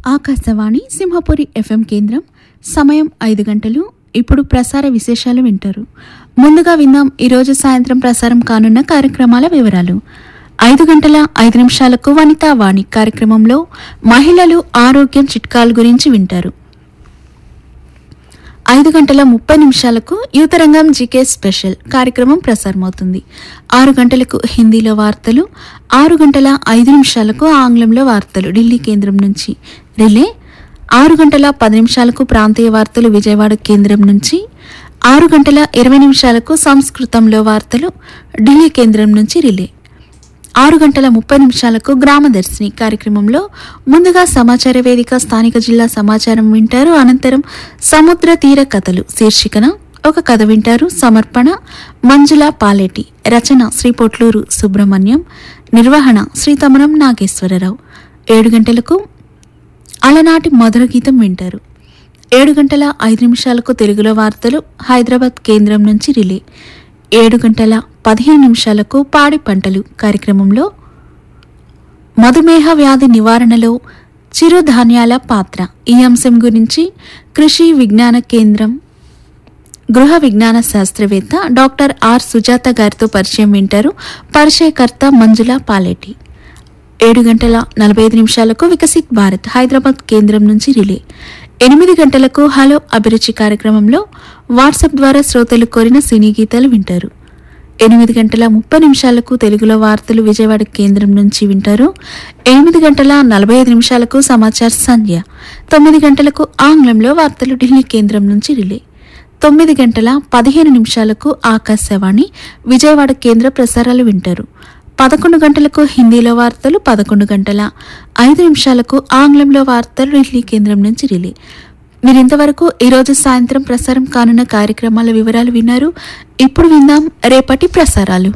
Akashvani Simhapuri FM కేంద్రం సమయం ఐదు గంటలు ఇప్పుడు ప్రసార విశేషాలు వింటారు ముందుగా విందాం ఈరోజు సాయంత్రం ప్రసారం కానున్న కార్యక్రమాల వివరాలు ఐదు గంటల ఐదు నిమిషాలకు వనితా వాణి కార్యక్రమంలో మహిళలు ఆరోగ్యం చిట్కాల గురించి వింటారు ఐదు గంటల ముప్పై నిమిషాలకు యువతరంగం జీకే స్పెషల్ కార్యక్రమం ప్రసారమవుతుంది ఆరు గంటలకు హిందీలో వార్తలు ఆరు గంటల ఐదు నిమిషాలకు ఆంగ్లంలో వార్తలు ఢిల్లీ కేంద్రం నుంచి రిలే ఆరు గంటల పది నిమిషాలకు ప్రాంతీయ వార్తలు విజయవాడ కేంద్రం నుంచి ఆరు గంటల ఇరవై నిమిషాలకు సంస్కృతంలో వార్తలు ఢిల్లీ కేంద్రం నుంచి రిలే ఆరు గంటల ముప్పై నిమిషాలకు గ్రామదర్శిని కార్యక్రమంలో ముందుగా సమాచార వేదిక స్థానిక జిల్లా సమాచారం వింటారు అనంతరం సముద్ర తీర కథలు శీర్షికన ఒక కథ వింటారు సమర్పణ మంజుల పాలేటి రచన శ్రీ పొట్లూరు సుబ్రహ్మణ్యం నిర్వహణ శ్రీ తమరం నాగేశ్వరరావు ఏడు గంటలకు అలనాటి మధుర గీతం వింటారు ఏడు గంటల ఐదు నిమిషాలకు తెలుగులో వార్తలు హైదరాబాద్ కేంద్రం నుంచి రిలే ఏడు గంటల పదిహేను నిమిషాలకు పాడి పంటలు కార్యక్రమంలో మధుమేహ వ్యాధి నివారణలో చిరుధాన్యాల పాత్ర ఈ అంశం గురించి కృషి విజ్ఞాన కేంద్రం గృహ విజ్ఞాన శాస్త్రవేత్త డాక్టర్ ఆర్ సుజాత గారితో పరిచయం వింటారు పరిచయకర్త మంజుల పాలెటి ఏడు గంటల నలభై ఐదు నిమిషాలకు వికసిత్ భారత్ హైదరాబాద్ కేంద్రం నుంచి రిలే ఎనిమిది గంటలకు హలో అభిరుచి కార్యక్రమంలో వాట్సాప్ ద్వారా శ్రోతలు కోరిన సినీ గీతాలు వింటారు ఎనిమిది గంటల ముప్పై నిమిషాలకు తెలుగులో వార్తలు విజయవాడ కేంద్రం నుంచి వింటారు ఎనిమిది గంటల నలభై ఐదు నిమిషాలకు సమాచార సంధ్య తొమ్మిది గంటలకు ఆంగ్లంలో వార్తలు ఢిల్లీ కేంద్రం నుంచి రిలే తొమ్మిది గంటల పదిహేను నిమిషాలకు ఆకాశవాణి విజయవాడ కేంద్ర ప్రసారాలు వింటారు పదకొండు గంటలకు హిందీలో వార్తలు పదకొండు గంటల ఐదు నిమిషాలకు ఆంగ్లంలో వార్తలు ఢిల్లీ కేంద్రం నుంచి రిలే మీరు ఇంతవరకు ఈరోజు సాయంత్రం ప్రసారం కానున్న కార్యక్రమాల వివరాలు విన్నారు ఇప్పుడు విందాం రేపటి ప్రసారాలు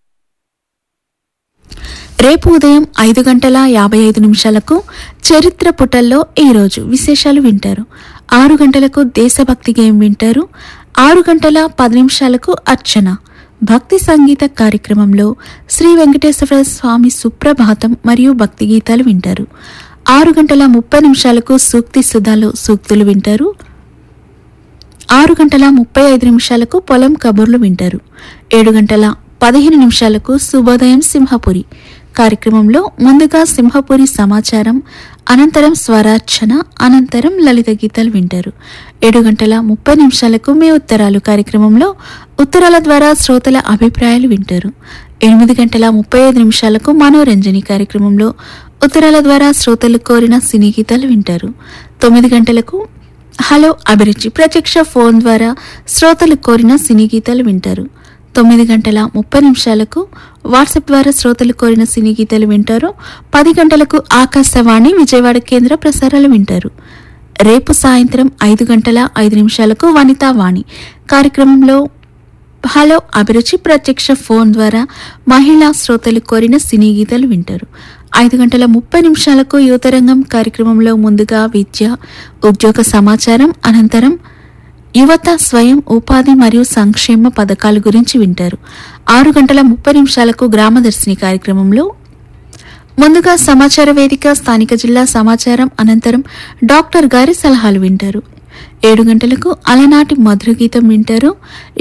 రేపు ఉదయం ఐదు గంటల యాభై ఐదు నిమిషాలకు చరిత్ర పుటల్లో ఈరోజు విశేషాలు వింటారు ఆరు గంటలకు దేశభక్తి గేయం వింటారు ఆరు గంటల పది నిమిషాలకు అర్చన భక్తి సంగీత కార్యక్రమంలో శ్రీ వెంకటేశ్వర స్వామి సుప్రభాతం మరియు భక్తి గీతాలు వింటారు ఆరు గంటల ముప్పై నిమిషాలకు సూక్తి సుధాలో సూక్తులు వింటారు ఆరు గంటల ముప్పై ఐదు నిమిషాలకు పొలం కబుర్లు వింటారు ఏడు గంటల పదిహేను నిమిషాలకు శుభోదయం సింహపురి కార్యక్రమంలో ముందుగా సింహపురి సమాచారం అనంతరం స్వరార్చన అనంతరం లలిత గీతాలు వింటారు ఏడు గంటల ముప్పై నిమిషాలకు మీ ఉత్తరాలు కార్యక్రమంలో ఉత్తరాల ద్వారా శ్రోతల అభిప్రాయాలు వింటారు ఎనిమిది గంటల ముప్పై ఐదు నిమిషాలకు మనోరంజని కార్యక్రమంలో ఉత్తరాల ద్వారా శ్రోతలు కోరిన సినీ గీతాలు వింటారు తొమ్మిది గంటలకు హలో అభిరుచి ప్రత్యక్ష ఫోన్ ద్వారా శ్రోతలు కోరిన సినీ గీతాలు వింటారు తొమ్మిది గంటల ముప్పై నిమిషాలకు వాట్సాప్ ద్వారా శ్రోతలు కోరిన సినీ గీతాలు వింటారు పది గంటలకు ఆకాశవాణి విజయవాడ కేంద్ర ప్రసారాలు వింటారు రేపు సాయంత్రం ఐదు గంటల ఐదు నిమిషాలకు వనితా వాణి కార్యక్రమంలో హలో అభిరుచి ప్రత్యక్ష ఫోన్ ద్వారా మహిళా శ్రోతలు కోరిన సినీ గీతాలు వింటారు ఐదు గంటల ముప్పై నిమిషాలకు యువతరంగం కార్యక్రమంలో ముందుగా విద్య ఉద్యోగ సమాచారం అనంతరం యువత స్వయం ఉపాధి మరియు సంక్షేమ పథకాల గురించి వింటారు ఆరు గంటల ముప్పై నిమిషాలకు గ్రామదర్శిని కార్యక్రమంలో ముందుగా సమాచార వేదిక స్థానిక జిల్లా సమాచారం అనంతరం డాక్టర్ గారి సలహాలు వింటారు ఏడు గంటలకు అలనాటి మధుర గీతం వింటారు